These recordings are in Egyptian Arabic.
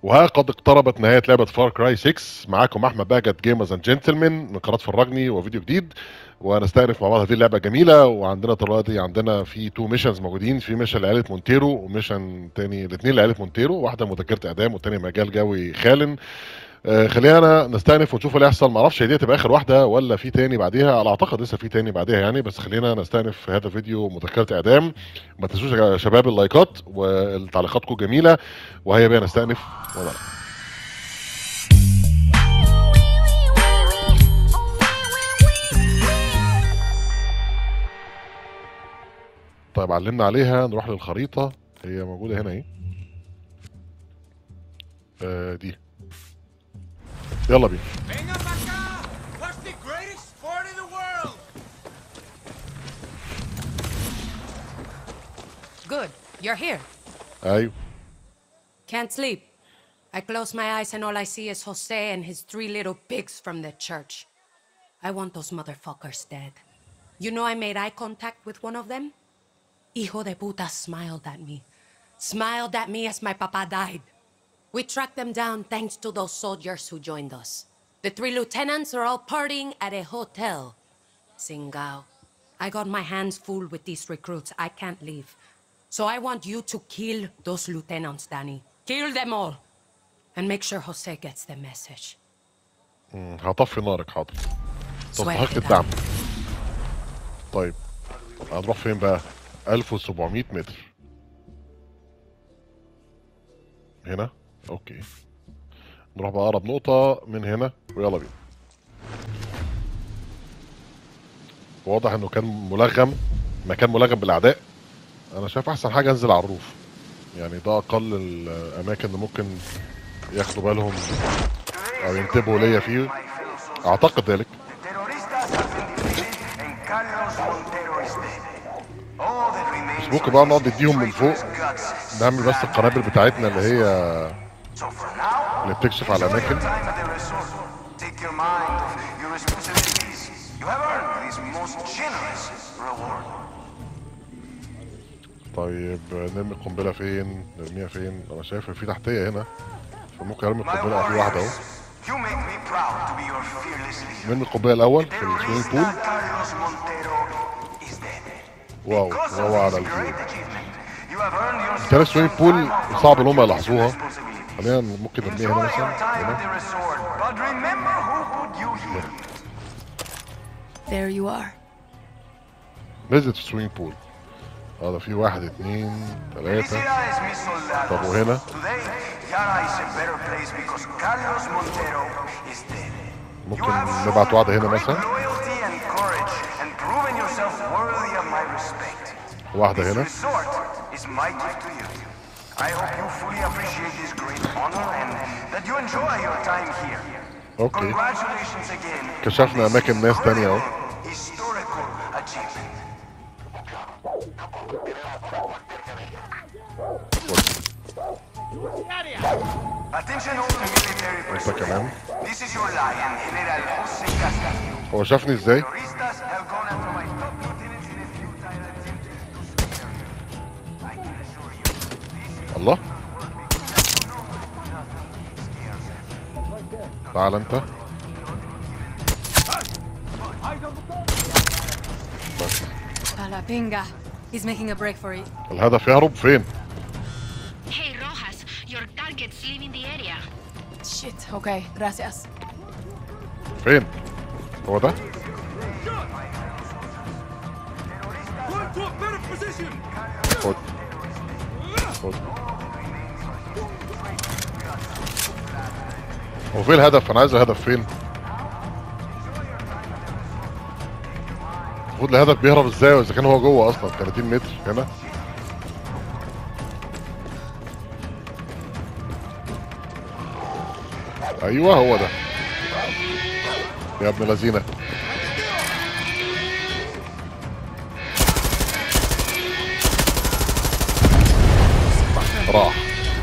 وها قد اقتربت نهاية لعبة فار كراي 6 معاكم أحمد باجت جيمرز اند جنتلمان من قناة فرجني وفيديو جديد ونستأنف مع بعض هذه اللعبة جميلة وعندنا دلوقتي عندنا في تو ميشنز موجودين في ميشن لعائلة مونتيرو وميشن تاني الاثنين لعائلة مونتيرو واحدة مذكرة إعدام والتانية مجال جوي خالن آه، خلينا نستأنف ونشوف اللي هيحصل معرفش هي دي هتبقى آخر واحدة ولا في تاني بعديها على أعتقد لسه في تاني بعديها يعني بس خلينا نستأنف في هذا الفيديو مذكرة إعدام ما تنسوش يا شباب اللايكات والتعليقاتكم جميلة وهيا بينا نستأنف ولا طيب علمنا عليها نروح للخريطة هي موجودة هنا اهي آه دي يلا بينا Venga para acá! What's the greatest sport in the world? Good. You're here. ايوه Can't sleep. I close my eyes and all I see is Jose and his three little pigs from the church. I want those motherfuckers dead. You know I made eye contact with one of them? Hijo de puta smiled at me. Smiled at me as my papa died. We tracked them down thanks to those soldiers who joined us. The three lieutenants are all partying at a hotel. Singao. I got my hands full with these recruits. I can't leave. So I want you to kill those lieutenants, Danny. Kill them all. And make sure Jose gets the message. مم، هطفي نارك حاضر تستحق Suerte, الدعم طيب هنروح فين بقى 1700 متر هنا اوكي نروح بقى اقرب نقطة من هنا ويلا بينا واضح انه كان ملغم مكان ملغم بالاعداء انا شايف احسن حاجة انزل على الروف يعني ده اقل الاماكن اللي ممكن ياخدوا بالهم او ينتبهوا ليا فيه اعتقد ذلك Terroristas have been defeated and Carlos Montero is dead. All that remains بس ممكن بقى نقعد for you is نديهم to من destroy فوق his guts. نعمل بس القنابل بتاعتنا اللي هي So for now, اللي بتكشف على enjoy your الاماكن time at the resort. Take your mind off your responsibilities. You have earned this most generous reward. طيب نرمي القنبله فين نرميها فين انا شايف في تحتيه هنا فممكن ارمي My القنبله في واحده اهو warriors, you make me proud to be your fearless leader. نرمي القنبله الاول في السويمنج Terrorista بول Carlos Montero is dead. واو Because of واو على this الفيو great achievement, you have earned yourself بالتالي السويمنج some بول time off صعب from ان هم your يلاحظوها responsibilities. خلينا ممكن نرميها هنا Enjoy مثلا your time at هنا the resort, but remember who put you here. There you are. نزلت في السويمنج بول اه ده في واحد اتنين تلاته Felicidades, mis soldados. طب وهنا؟ Today, Yara is a better place because Carlos Montero is dead. ممكن You have نبعت shown واحده هنا great مثلا loyalty and courage and proven yourself worthy of my respect. واحده This هنا resort is my gift to you. I hope you fully appreciate this great honor and that you enjoy your time here. اوكي Congratulations again. كشفنا on this أماكن ناس تانية أهو. incredible Historical achievement. Attention all military انت personnel. كمان This is your lion, General Jose Castillo. هو شافني ازاي Terroristas have gone after my top lieutenants in a futile attempt to spare you. I can assure you, this is الله تعال انت بس Palapinga. He's making a break for it. الهدف يهرب فين Hey, Rojas, your target's leaving the area. Shit. Okay, gracias. فين هو ده Run to a better position! خد خد هو فين الهدف انا عايز الهدف فين المفروض الهدف بيهرب ازاي واذا كان هو جوه اصلا 30 متر هنا ايوه هو ده يا ابن لذينه راح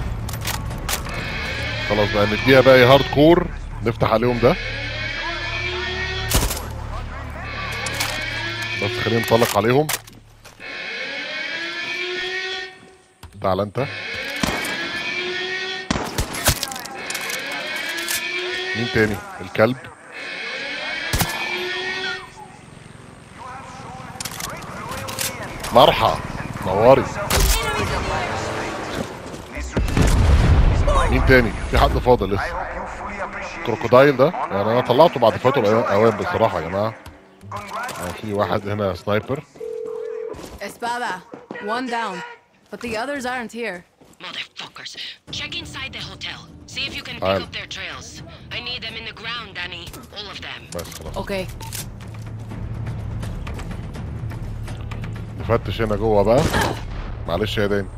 خلاص بقى نديها بقى إيه هارد كور نفتح عليهم ده بس خلينا نطلق عليهم تعال انت مين تاني الكلب مرحى نوري مين تاني في حد فاضل لسه You fully appreciate كروكودايل ده يعني انا طلعته بعد فاتوا الاوان بصراحه يا جماعه يعني في واحد هنا سنايبر Espada. One down. But the others aren't here. Motherfuckers. Check inside the hotel. See if you can pick Fine. up their trails. I need them in the ground, Danny. All of them. بس خلاص Okay. نفتش هنا جوه بقى معلش يا داني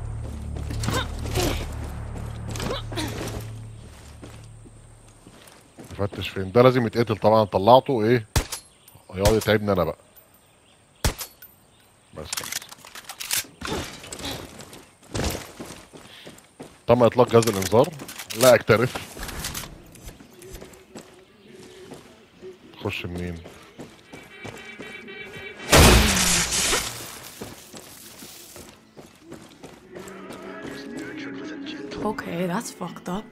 نفتش فين ده لازم يتقتل طبعا طلعته ايه هيقعد يتعبني انا بقى بس خلاص تم اطلاق جهاز الانذار لا اكترث خش منين Okay, that's fucked up.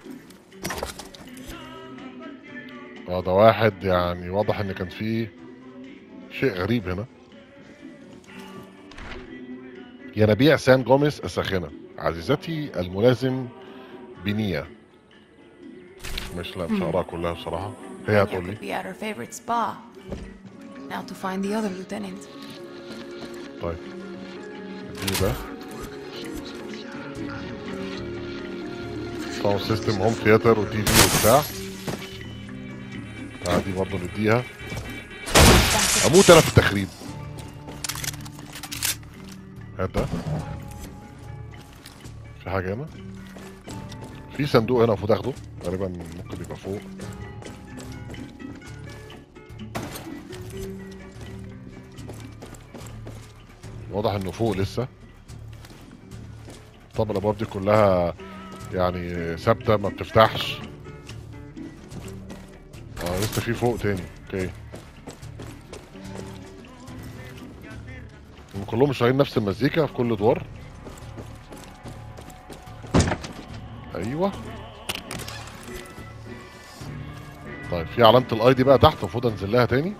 اه ده واحد يعني واضح ان كان فيه شيء غريب هنا ينابيع سان جوميز الساخنة عزيزتي الملازم بنية مش لا مش هقراها كلها بصراحة هي You هتقول لي could be at her favorite spa. Now to find the other lieutenant. طيب دي ده ساوند سيستم هوم ثياتر وتي في وبتاع آه دي برضه نديها اموت انا في التخريب هات ده في حاجه هنا في صندوق هنا المفروض اخده غالبا ممكن يبقى فوق واضح انه فوق لسه طب الابواب دي كلها يعني ثابته ما بتفتحش اه لسه في فوق تاني اوكي هم كلهم شغالين نفس المزيكا في كل ادوار ايوه طيب في علامه الاي دي بقى تحت المفروض انزل لها تاني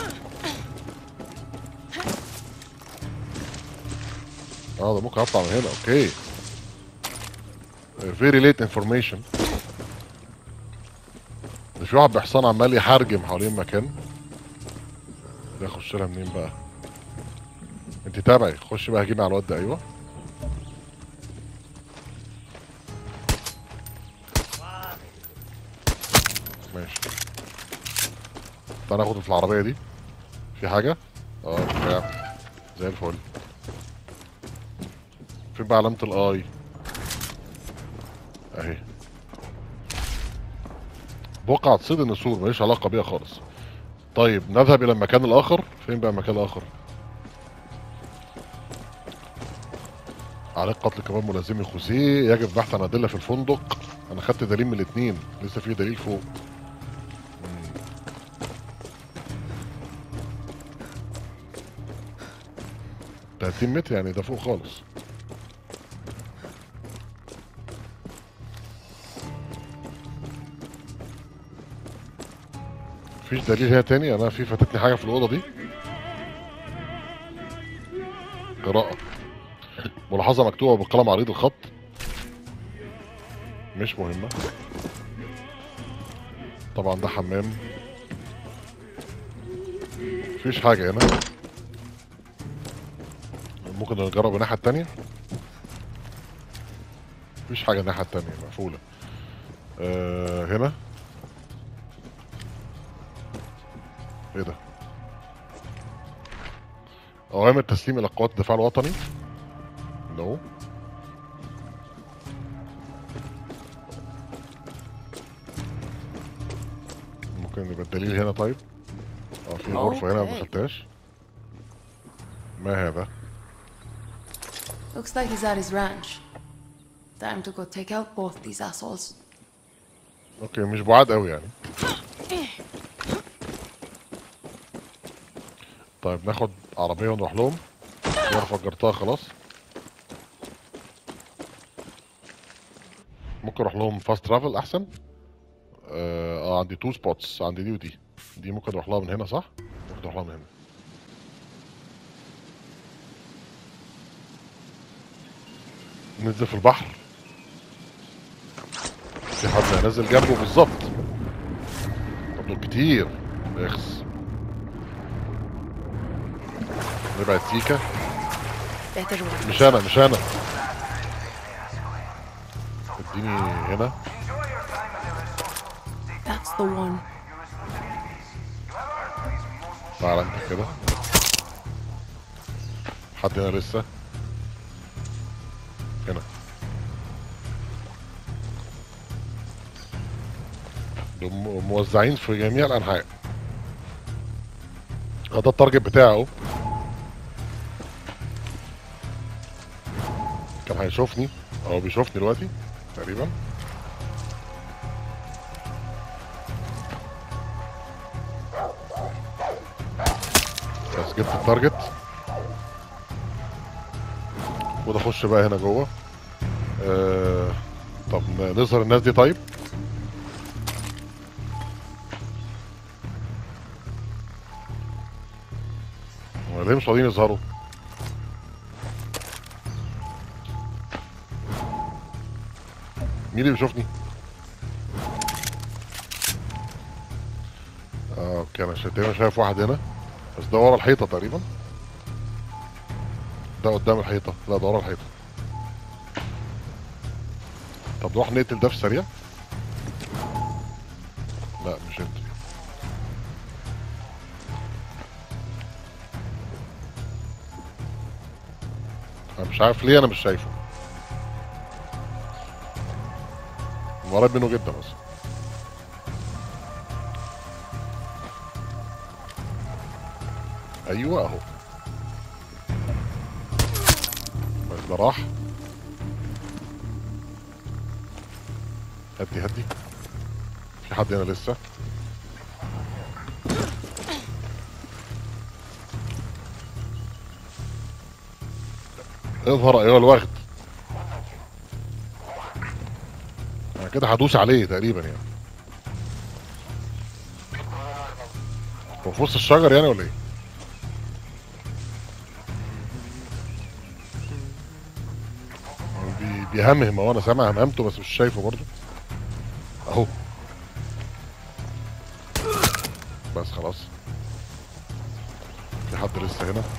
اه ده ممكن اطلع من هنا اوكي فيري ليت انفورميشن ده في واحد بحصان عمال يحرجم حوالين مكان ده اخش لها منين بقى انت تابعي خش بقى هجيب على الواد ده ايوه ماشي تعالى ناخده في العربيه دي في حاجه اه بتاع زي الفل فين بقى علامه الاي اهي بقعة صيد النسور ماليش علاقة بيها خالص طيب نذهب إلى المكان الآخر فين بقى المكان الآخر عليك قتل كمان ملازمي خوسيه يجب البحث عن أدلة في الفندق أنا خدت دليل من الاتنين لسه في دليل فوق مم. 30 متر يعني ده فوق خالص مفيش دليل هنا تاني انا في فاتتني حاجه في الاوضه دي قراءه ملاحظه مكتوبه بقلم عريض الخط مش مهمه طبعا ده حمام مفيش حاجه هنا ممكن نجرب الناحيه التانيه مفيش حاجه الناحيه التانيه مقفوله أه هنا ايه ده؟ أوامر تسليم إلى قوات الدفاع الوطني؟ نو ممكن يبقى الدليل هنا طيب؟ اه في غرفة هنا ما أوكي. دخلتهاش ما هذا؟ Looks like he's at his ranch. Time to go take out both these assholes. اوكي مش بعاد قوي يعني طيب ناخد عربية ونروح لهم انا فجرتها خلاص ممكن اروح لهم فاست ترافل احسن اه آه، عندي تو سبوتس عندي دي ودي دي ممكن اروح لها من هنا صح؟ ممكن اروح لها من هنا ننزل في البحر في حد هينزل جنبه بالظبط طب دول كتير اخس نبعد سيكا Better one. مش انا مش انا اديني هنا That's the one. تعال انت كده حد هنا لسه هنا دول م- موزعين في جميع الانحاء هذا التارجت بتاعه كان هيشوفني هو بيشوفني دلوقتي تقريبا بس جبت التارجت وده اخش بقى هنا جوه آه طب نظهر الناس دي طيب هو ليه مش راضيين يظهروا مين اللي بيشوفني اه اوكي انا شايف أنا شايف واحد هنا بس ده ورا الحيطه تقريبا ده قدام الحيطه لا ده ورا الحيطه طب نروح نقتل ده في السريع لا مش انت انا مش عارف ليه انا مش شايفه قريب منه جدا اصلا ايوه اهو بس ده راح هدي هدي في حد هنا لسه اظهر ايها الوغد انا كده هدوس عليه تقريبا يعني هو في وسط الشجر يعني ولا ايه؟ هو بي- بيهمهم هو انا سامع همهمته بس مش شايفه برضه اهو بس خلاص في حد لسه هنا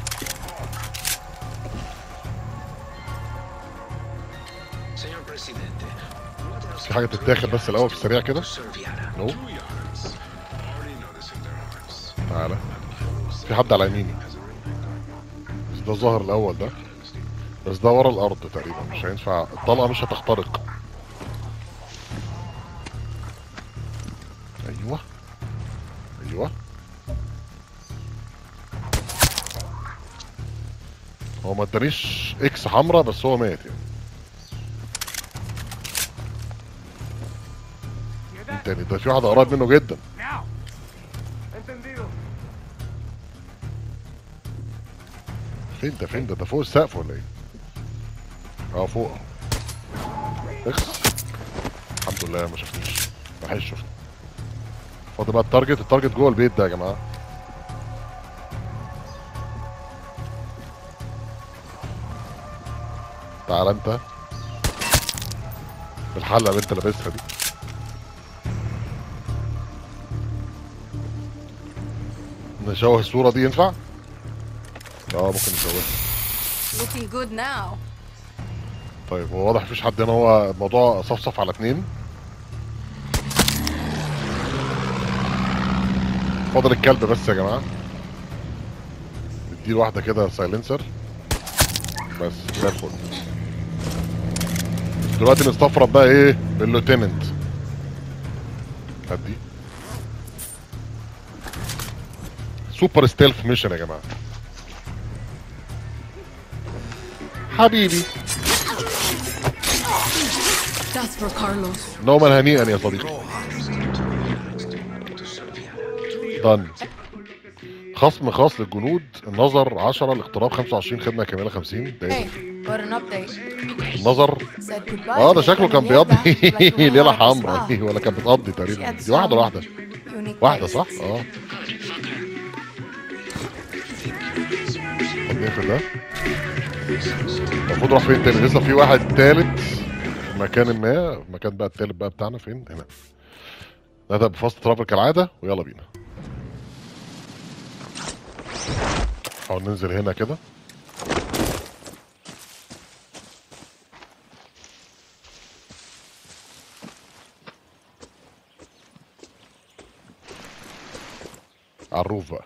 Señor presidente, what else في حاجه تتاخد بس الاول في السريع كده Serviara? نو Two yards. Already noticing their hearts. تعالى في حد على يميني بس ده ظهر الاول ده بس ده ورا الارض تقريبا مش هينفع الطلقه مش هتخترق ايوه ايوه هو ما ادانيش اكس حمراء بس هو مات يعني مين تاني ده في واحد قريب منه جدا Now. Entendido. فين ده فين ده ده فوق السقف ولا ايه؟ اه فوق اخس الحمد لله ما شافنيش ما حدش شافني فاضل بقى التارجت التارجت جوه البيت ده يا جماعه تعال انت بالحله اللي انت لابسها دي نشوه الصوره دي ينفع؟ اه ممكن نشوهها Looking good now. طيب هو واضح مفيش حد هنا هو الموضوع صفصف على اتنين فاضل الكلب بس يا جماعة نديله واحدة كده سايلنسر بس زي الفل دلوقتي نستفرد بقى ايه باللوتيننت هدي سوبر ستيلف ميشن يا جماعة حبيبي That's for Carlos. نوما هنيئا يا صديقي دن خصم خاص للجنود النظر 10 الاقتراب 25 خدمه كامله 50 Hey, دقيقة But an update. النظر Said goodbye. اه ده to شكله كان Daniela, بيقضي like the one ليله at the حمراء spa. ولا كانت بتقضي She تقريبا had دي واحده some واحده unique واحده tastes. صح اه طب نقفل ده المفروض راح فين تاني لسه في واحد تالت في مكان ما المكان بقى التالت بقى بتاعنا فين هنا نبدأ بفاست ترافل كالعادة ويلا بينا نحاول ننزل هنا كده على الروف بقى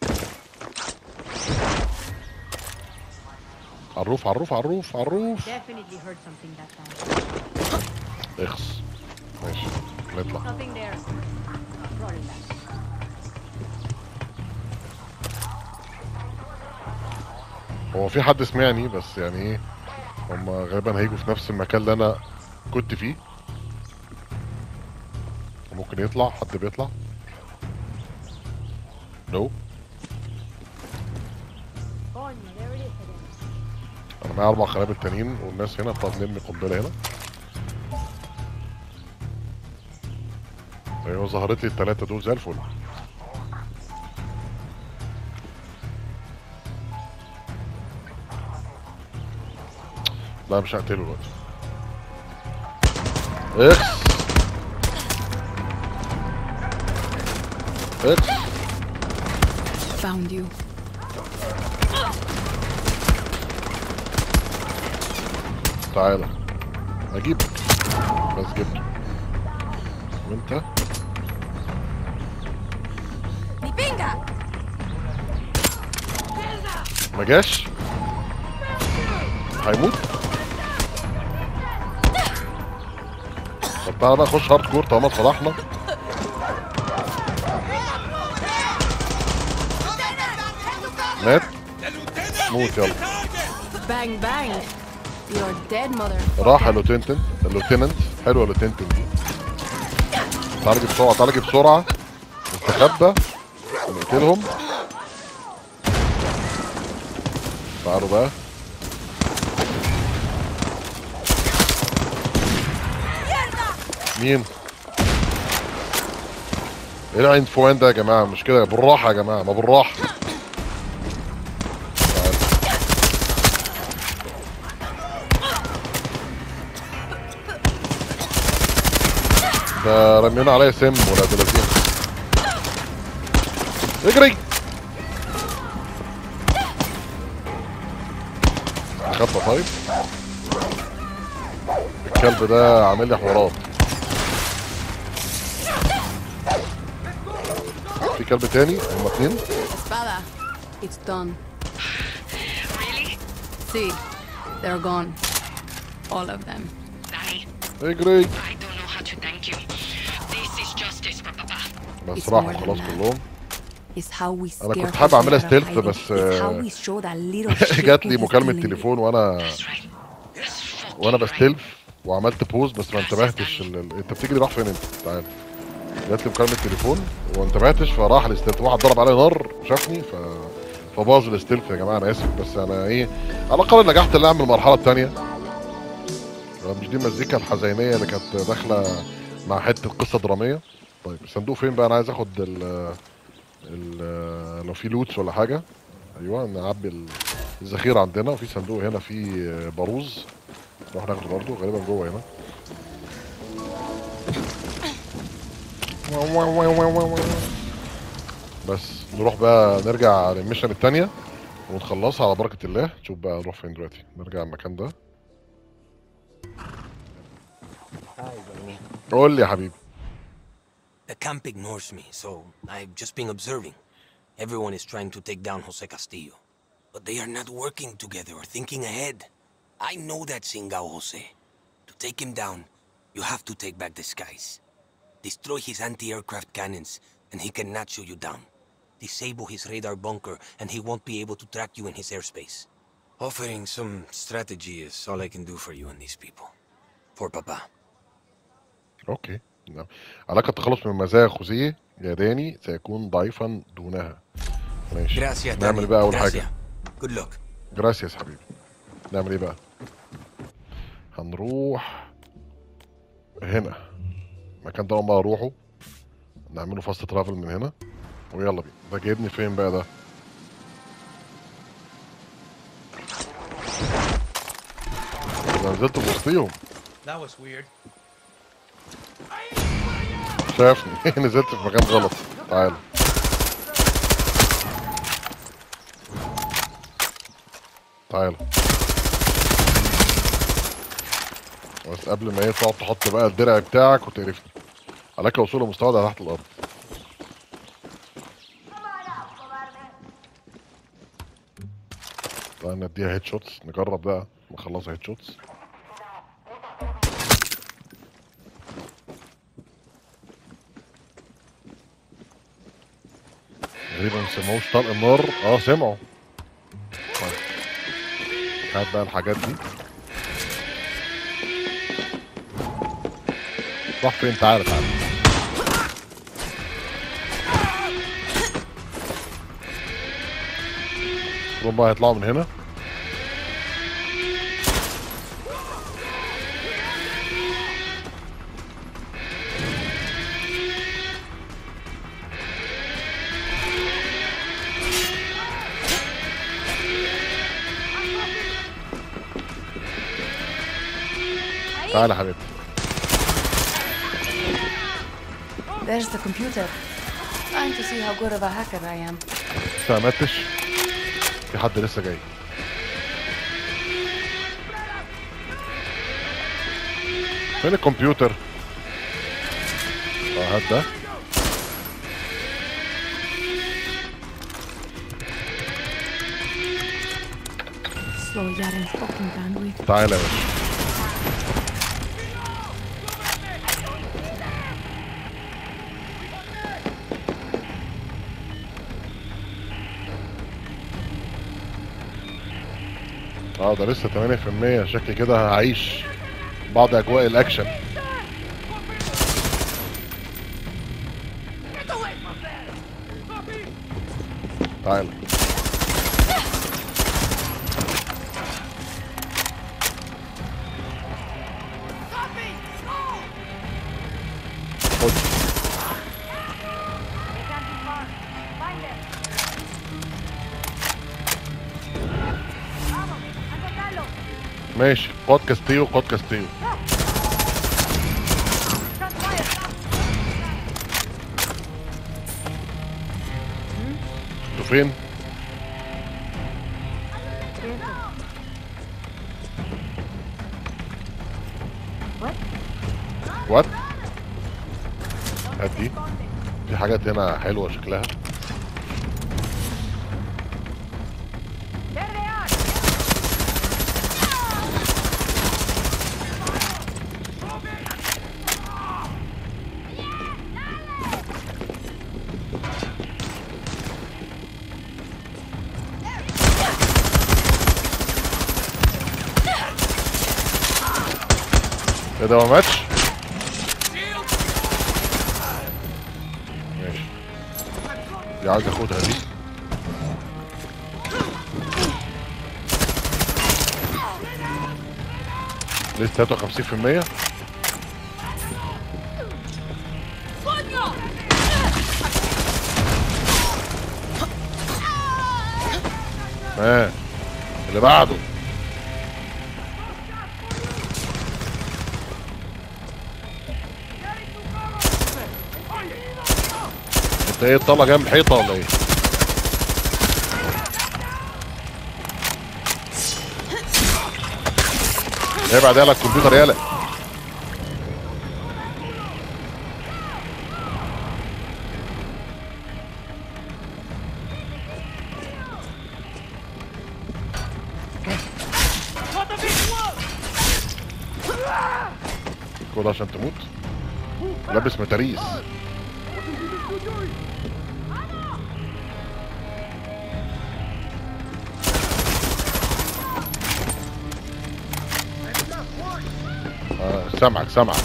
على الروف على الروف على الروف على الروف Definitely heard something that time. اخس ماشي نطلع Nothing there. Brought it back. هو في حد سمعني بس يعني ايه هم غالبا هيجوا في نفس المكان اللي انا كنت فيه ممكن يطلع حد بيطلع نو Coño, there it is again. انا معايا اربع قنابل تانيين والناس هنا بتقعد تلم قنبله هنا ايوه ظهرت لي التلاته دول زي الفل لا مش هقتله دلوقتي اخس اخس Found you. تعالى اجيبك بس جبته وانت Mi pinga! ما جاش هيموت طب تعالى بقى خش هارد كور طالما صلحنا مات موت يلا Bang bang. You're dead, mother. راح اللوتنتن اللوتننت حلوه اللوتنتن دي تعالى جيب بسرعه تعالى جيب بسرعه نستخبى نقتلهم تعالوا بقى مين؟ ايه العين فوان ده يا جماعه مش كده بالراحه يا جماعه ما بالراحه تعال. ده رمينا عليا سم ولا دلاتين اجري خبى طيب الكلب ده عامل لي حوارات في كلب تاني هما اتنين Espada. It's done. Really? See, they're gone. All of them. Danny, اجري I don't know how to thank you. This is justice for Papa. بس It's راحوا more than خلاص that. كلهم It's how we أنا scare كنت حابب أعملها Jose out of stealth hiding. بس، It's how آه، we show that little shit جات who لي he's مكالمة dealing with. تليفون وانا That's right. That's fucking وانا right. بستلف وعملت بوز بس ما انتبهتش ال... ال- انت بتجري راح فين انت تعال جات لي مكالمة تليفون وما انتبهتش فراح الاستلف واحد ضرب عليا نار شافني ف فباظ الاستلف يا جماعه انا اسف بس انا ايه على الاقل نجحت ان اعمل المرحله الثانيه مش دي المزيكا الحزينيه اللي كانت داخله مع حته قصه دراميه طيب الصندوق فين بقى انا عايز اخد ال ال لو في لوتس ولا حاجه ايوه نعبي ال- الذخيره عندنا وفي صندوق هنا فيه باروز نروح ناخده برضه غالبا جوه هنا بس نروح بقى نرجع للميشن التانية ونخلصها على بركة الله نشوف بقى نروح فين دلوقتي نرجع المكان ده قول لي يا حبيبي The camp ignores me, so I've just been observing. Everyone is trying to take down Jose Castillo. But they are not working together or thinking ahead. I know that Singao Jose. To take him down, you have to take back the skies. Destroy his anti-aircraft cannons, and he cannot shoot you down. Disable his radar bunker, and he won't be able to track you in his airspace. Offering some strategy is all I can do for you and these people. For Papa. اوكي نعم. علاقة التخلص من مزايا خوذية يداني سيكون ضعيفا دونها ماشي Gracias, نعمل Danny. بقى اول Gracias. حاجة Good luck. جراسياس حبيبي نعمل ايه بقى هنروح هنا المكان ده أول ما اروحه نعمله فاست ترافل من هنا ويلا بينا ده جايبني فين بقى ده ده نزلت في وسطيهم That was weird. شافني نزلت في مكان غلط تعال تعال بس قبل ما ايه تقعد تحط بقى الدرع بتاعك وتقرفني عليك وصول لمستوى ده تحت الارض تعال نديها هيد شوتس نجرب بقى نخلصها هيد شوتس تقريبا ما سمعوش طلق النار اه سمعوا طيب. هات بقى الحاجات دي راح فين تعالى تعالى كلهم بقى هيطلعوا من هنا تعالى يا حبيبتي There's the computer. Trying to see how good of a hacker I am. لسه ما ماتش في حد لسه جاي فين الكمبيوتر اه هات ده Slow Yaren's fucking bandwidth. تعالى يا باشا اه ده لسه 8% شكلي كده هعيش بعض اجواء الاكشن تعالى خد ماشي قاد كاستيو قاد كاستيو انتوا فين؟ وات؟ هات دي في حاجات هنا حلوة شكلها ايه ده ما ماتش؟ ماشي دي عايز اخدها دي لسه 53% ها اللي بعده انت ايه طالع جنب الحيطه ولا ايه؟ ابعد يلا الكمبيوتر يالا كل عشان تموت لابس متاريس آه سامعك سامعك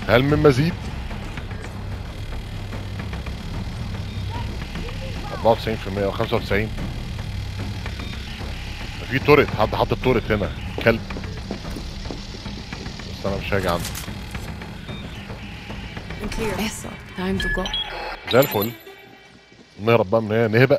هل من مزيد 94% او 95 في تورت حد حط التورت هنا كلب بس انا مش هاجي عنده I'm clear. Eso. Time to go. زي الفل نهرب بقى من هنا نهبق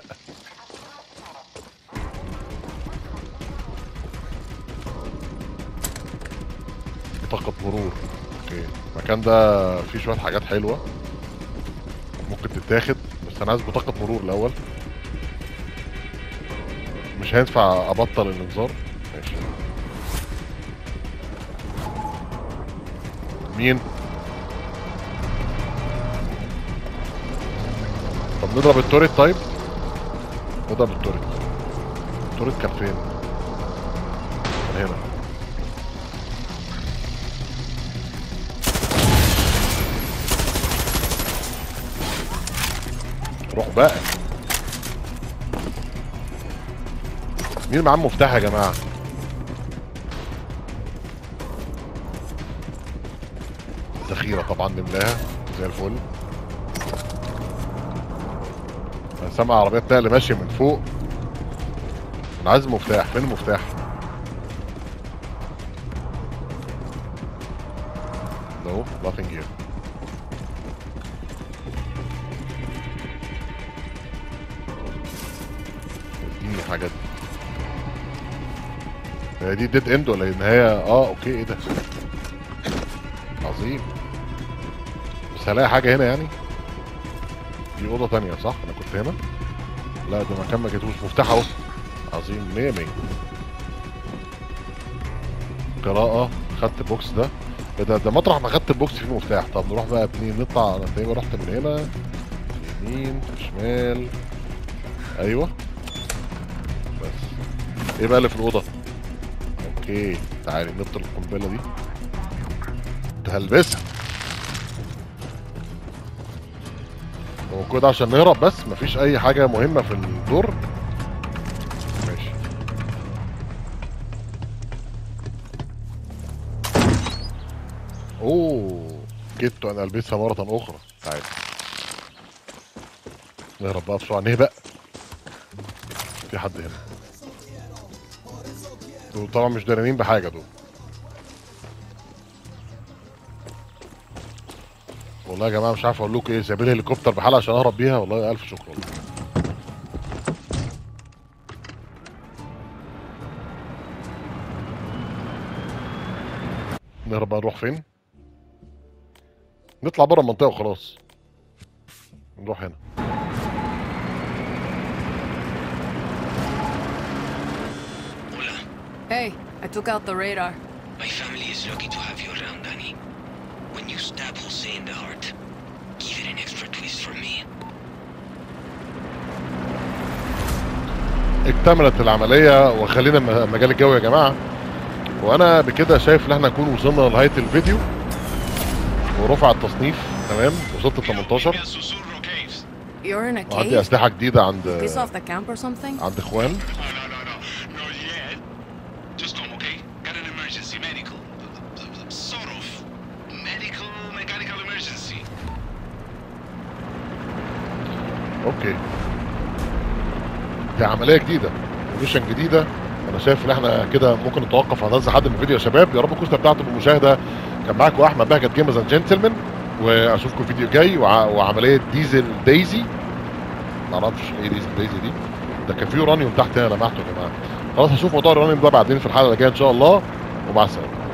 طاقة مرور اوكي المكان ده فيه شوية حاجات حلوة ممكن تتاخد بس انا عايز بطاقة مرور الاول مش هينفع ابطل الانذار ماشي مين طب نضرب التوريت طيب نضرب التوريت التوريت كان فين كان هنا روح بقى مين معاه مفتاح يا جماعه ذخيره طبعا نملاها زي الفل انا سامع عربيات نقل ماشيه من فوق انا عايز مفتاح فين المفتاح نو nothing here اديني حاجات هي دي ديد اند ولا النهايه اه اوكي ايه ده عظيم بس هلاقي حاجه هنا يعني دي اوضه تانية صح انا كنت هنا لا ده مكان ما جيتوش مفتاح اهو عظيم 100 100 قراءة خدت البوكس ده إيه ده ده مطرح ما خدت البوكس فيه مفتاح طب نروح بقى اتنين نطلع انا تقريبا رحت من هنا يمين شمال ايوه بس ايه بقى اللي في الاوضه اوكي تعالي نبطل القنبله دي تهلبسها هو كده عشان نهرب بس مفيش اي حاجه مهمه في الدور ماشي اوه جيت انا البسها مره اخرى تعالى نهرب بقى بسرعه نهبق في حد هنا دول طبعا مش دارانين بحاجه دول والله يا جماعه مش عارف اقول لكم ايه سايبين لي هليكوبتر بحالها عشان اهرب بيها والله الف شكر والله نهرب بقى نروح فين نطلع بره المنطقه وخلاص نروح هنا Hola. Hey, I took out the radar. My family is lucky to have you around, Danny. When you stab Jose in the heart, give it an extra twist for me. اكتملت العمليه وخلينا م- مجال الجو يا جماعه وانا بكده شايف ان احنا نكون وصلنا لنهايه الفيديو ورفع التصنيف تمام وصلت ل 18 Susurro Caves. You're in a وعندي cave? اسلحه جديده عند Piss off the camp or something? عند اخوان No, no, no, no. Not yet. Just come, okay? Got an emergency medical. Sort of. Medical, mechanical emergency. اوكي دي عمليه جديده وميشن جديده انا شايف ان احنا كده ممكن نتوقف عن هذا حد من الفيديو يا شباب يا رب تكونوا استمتعتوا بالمشاهده كان معاكم احمد بهجت جيمرز اند جنتلمان واشوفكم فيديو جاي وع... وعمليه ديزل دايزي معرفش ايه ديزل دايزي دي ده كان في يورانيوم تحت هنا لمحته يا جماعه خلاص هشوف موضوع اليورانيوم ده بعدين في الحلقه اللي جايه ان شاء الله ومع السلامه